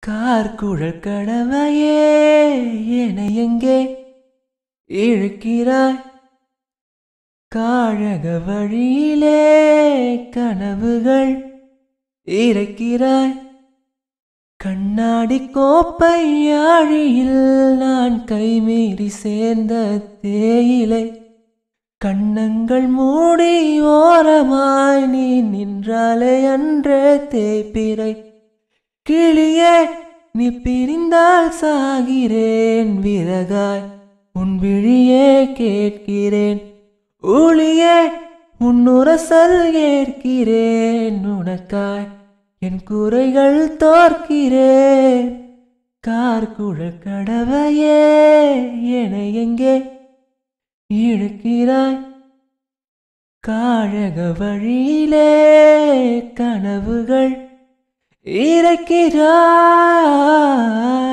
கார்குழல் கடவையே என எங்கே இழுக்கிறாய் காழக வழியிலே கனவுகள் இறைக்கிறாய் கண்ணாடி கோப்பை ஆழியில் நான் கைமீறி சேர்ந்த தேயிலை கண்ணங்கள் மூடி ஓரமாய் நீ நின்றாலே அன்றே தேய்பிறை கிளியே நீ பிரிந்தால் சாகிறேன் விறகாய் உன் விழியே கேட்கிறேன் ஊழியே உன் உரசல் ஏற்கிறேன் உனக்காய் என் குறைகள் தோற்கிறேன் கார்குழல் கடவையே என எங்கே இழுக்கிறாய் காழக வழியிலே கனவுகள் இறக்கிறாய்